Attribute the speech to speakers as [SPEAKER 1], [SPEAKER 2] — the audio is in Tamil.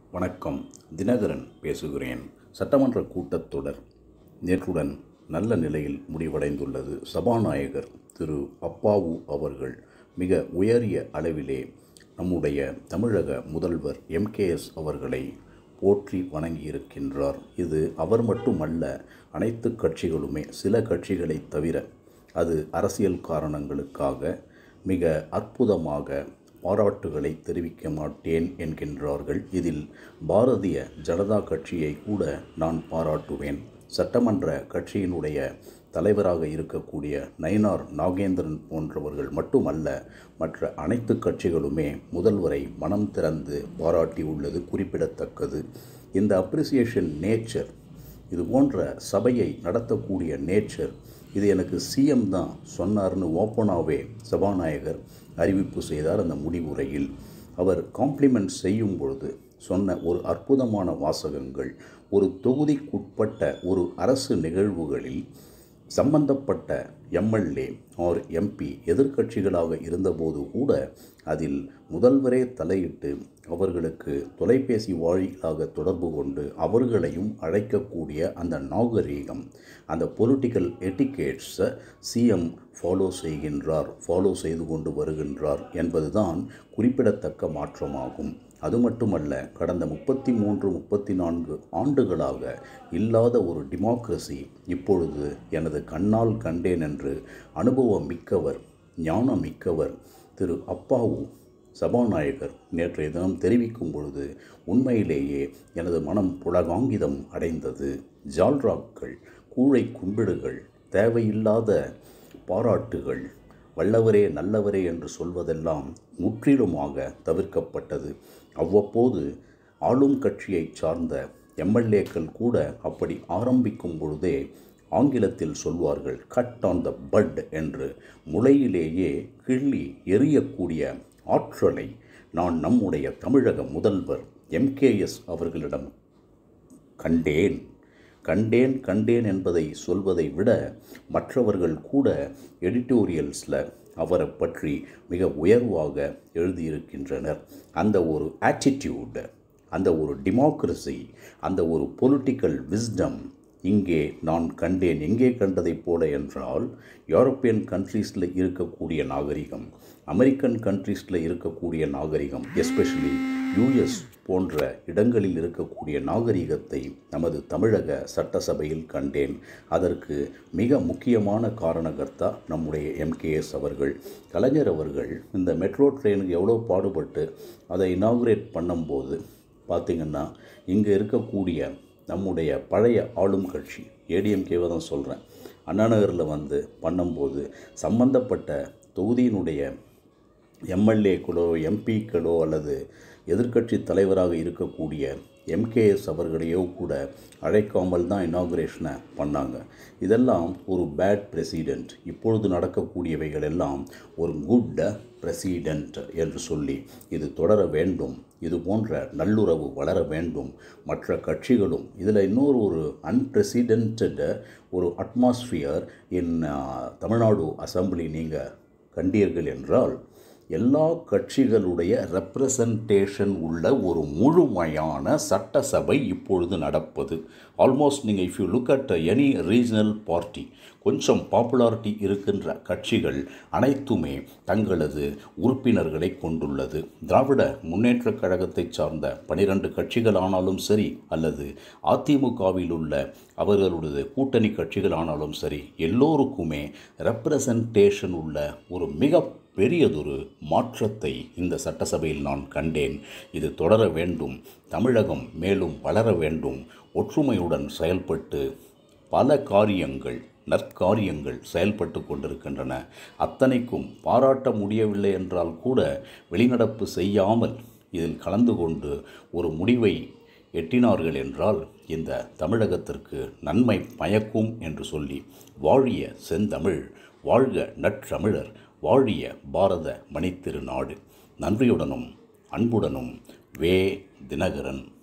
[SPEAKER 1] வணக்கம் தினகரன் பேசுகிறேன் சட்டமன்ற கூட்டத்தொடர் நேற்றுடன் நல்ல நிலையில் முடிவடைந்துள்ளது சபாநாயகர் திரு அப்பாவு அவர்கள் மிக உயரிய அளவிலே நம்முடைய தமிழக முதல்வர் எம்கேஎஸ் அவர்களை போற்றி வணங்கியிருக்கின்றார் இது அவர் மட்டுமல்ல அனைத்து கட்சிகளுமே சில கட்சிகளை தவிர அது அரசியல் காரணங்களுக்காக மிக அற்புதமாக பாராட்டுகளை தெரிவிக்க மாட்டேன் என்கின்றார்கள் இதில் பாரதிய ஜனதா கட்சியை கூட நான் பாராட்டுவேன் சட்டமன்ற கட்சியினுடைய தலைவராக இருக்கக்கூடிய நயினார் நாகேந்திரன் போன்றவர்கள் மட்டுமல்ல மற்ற அனைத்து கட்சிகளுமே முதல்வரை மனம் திறந்து பாராட்டியுள்ளது குறிப்பிடத்தக்கது இந்த அப்ரிசியேஷன் நேச்சர் இது போன்ற சபையை நடத்தக்கூடிய நேச்சர் இது எனக்கு சிஎம் தான் சொன்னார்னு ஓப்பனாகவே சபாநாயகர் அறிவிப்பு செய்தார் அந்த முடிவுரையில் அவர் காம்ப்ளிமெண்ட் செய்யும் பொழுது சொன்ன ஒரு அற்புதமான வாசகங்கள் ஒரு தொகுதிக்குட்பட்ட ஒரு அரசு நிகழ்வுகளில் சம்பந்தப்பட்ட எம்எல்ஏ ஆர் எம்பி எதிர்க்கட்சிகளாக இருந்தபோது கூட அதில் முதல்வரே தலையிட்டு அவர்களுக்கு தொலைபேசி வாயிலாக தொடர்பு கொண்டு அவர்களையும் அழைக்கக்கூடிய அந்த நாகரீகம் அந்த பொலிட்டிக்கல் எட்டிகேட்ஸை சிஎம் ஃபாலோ செய்கின்றார் ஃபாலோ செய்து கொண்டு வருகின்றார் என்பதுதான் குறிப்பிடத்தக்க மாற்றமாகும் அது மட்டுமல்ல கடந்த முப்பத்தி மூன்று முப்பத்தி நான்கு ஆண்டுகளாக இல்லாத ஒரு டெமோக்ரஸி இப்பொழுது எனது கண்ணால் கண்டேன் என்று அனுபவம் மிக்கவர் ஞானம் மிக்கவர் திரு அப்பாவு சபாநாயகர் நேற்றைய தினம் தெரிவிக்கும் பொழுது உண்மையிலேயே எனது மனம் புலகாங்கிதம் அடைந்தது ஜால்ராக்கள் கூழை கும்பிடுகள் தேவையில்லாத பாராட்டுகள் வல்லவரே நல்லவரே என்று சொல்வதெல்லாம் முற்றிலுமாக தவிர்க்கப்பட்டது அவ்வப்போது ஆளும் கட்சியைச் சார்ந்த எம்எல்ஏக்கள் கூட அப்படி ஆரம்பிக்கும் பொழுதே ஆங்கிலத்தில் சொல்வார்கள் கட் ஆன் த பட் என்று முளையிலேயே கிள்ளி எரியக்கூடிய ஆற்றலை நான் நம்முடைய தமிழக முதல்வர் எம்கேஎஸ் அவர்களிடம் கண்டேன் கண்டேன் கண்டேன் என்பதை சொல்வதை விட மற்றவர்கள் கூட எடிட்டோரியல்ஸில் அவரை பற்றி மிக உயர்வாக எழுதியிருக்கின்றனர் அந்த ஒரு ஆட்டிடியூட் அந்த ஒரு டெமோக்ரஸி அந்த ஒரு பொலிட்டிக்கல் விஸ்டம் இங்கே நான் கண்டேன் எங்கே கண்டதைப் போல என்றால் யூரோப்பியன் கண்ட்ரீஸில் இருக்கக்கூடிய நாகரிகம் அமெரிக்கன் கண்ட்ரீஸில் இருக்கக்கூடிய நாகரிகம் எஸ்பெஷலி யூஎஸ் போன்ற இடங்களில் இருக்கக்கூடிய நாகரிகத்தை நமது தமிழக சட்டசபையில் கண்டேன் அதற்கு மிக முக்கியமான காரணகர்த்தா நம்முடைய எம்கேஎஸ் அவர்கள் கலைஞர் அவர்கள் இந்த மெட்ரோ ட்ரெயினுக்கு எவ்வளோ பாடுபட்டு அதை இனாகுரேட் பண்ணும்போது பார்த்திங்கன்னா இங்கே இருக்கக்கூடிய நம்முடைய பழைய ஆளும் கட்சி ஏடிஎம்கேவை தான் சொல்கிறேன் அண்ணாநகரில் வந்து பண்ணும்போது சம்பந்தப்பட்ட தொகுதியினுடைய எம்எல்ஏக்களோ எம்பிக்களோ அல்லது எதிர்க்கட்சி தலைவராக இருக்கக்கூடிய எம்கேஎஸ் அவர்களையோ கூட அழைக்காமல் தான் இனாகுரேஷனை பண்ணாங்க இதெல்லாம் ஒரு பேட் பிரசிடென்ட் இப்பொழுது நடக்கக்கூடியவைகள் எல்லாம் ஒரு குட் பிரசிடென்ட் என்று சொல்லி இது தொடர வேண்டும் இது போன்ற நல்லுறவு வளர வேண்டும் மற்ற கட்சிகளும் இதில் இன்னொரு ஒரு அன்பிரசிடென்டட் ஒரு அட்மாஸ்பியர் இன் தமிழ்நாடு அசம்பிளி நீங்கள் கண்டீர்கள் என்றால் எல்லா கட்சிகளுடைய ரெப்ரசன்டேஷன் உள்ள ஒரு முழுமையான சட்டசபை இப்பொழுது நடப்பது ஆல்மோஸ்ட் நீங்கள் if you look at any regional party கொஞ்சம் பாப்புலாரிட்டி இருக்கின்ற கட்சிகள் அனைத்துமே தங்களது உறுப்பினர்களை கொண்டுள்ளது திராவிட முன்னேற்றக் கழகத்தை சார்ந்த பனிரெண்டு கட்சிகள் ஆனாலும் சரி அல்லது அதிமுகவில் உள்ள அவர்களுடைய கூட்டணி கட்சிகள் ஆனாலும் சரி எல்லோருக்குமே ரெப்ரசன்டேஷன் உள்ள ஒரு மிக பெரியதொரு மாற்றத்தை இந்த சட்டசபையில் நான் கண்டேன் இது தொடர வேண்டும் தமிழகம் மேலும் வளர வேண்டும் ஒற்றுமையுடன் செயல்பட்டு பல காரியங்கள் நற்காரியங்கள் செயல்பட்டு கொண்டிருக்கின்றன அத்தனைக்கும் பாராட்ட முடியவில்லை என்றால் கூட வெளிநடப்பு செய்யாமல் இதில் கலந்து கொண்டு ஒரு முடிவை எட்டினார்கள் என்றால் இந்த தமிழகத்திற்கு நன்மை பயக்கும் என்று சொல்லி வாழிய செந்தமிழ் வாழ்க நற்றமிழர் வாழிய பாரத மணித்திருநாடு நன்றியுடனும் அன்புடனும் வே தினகரன்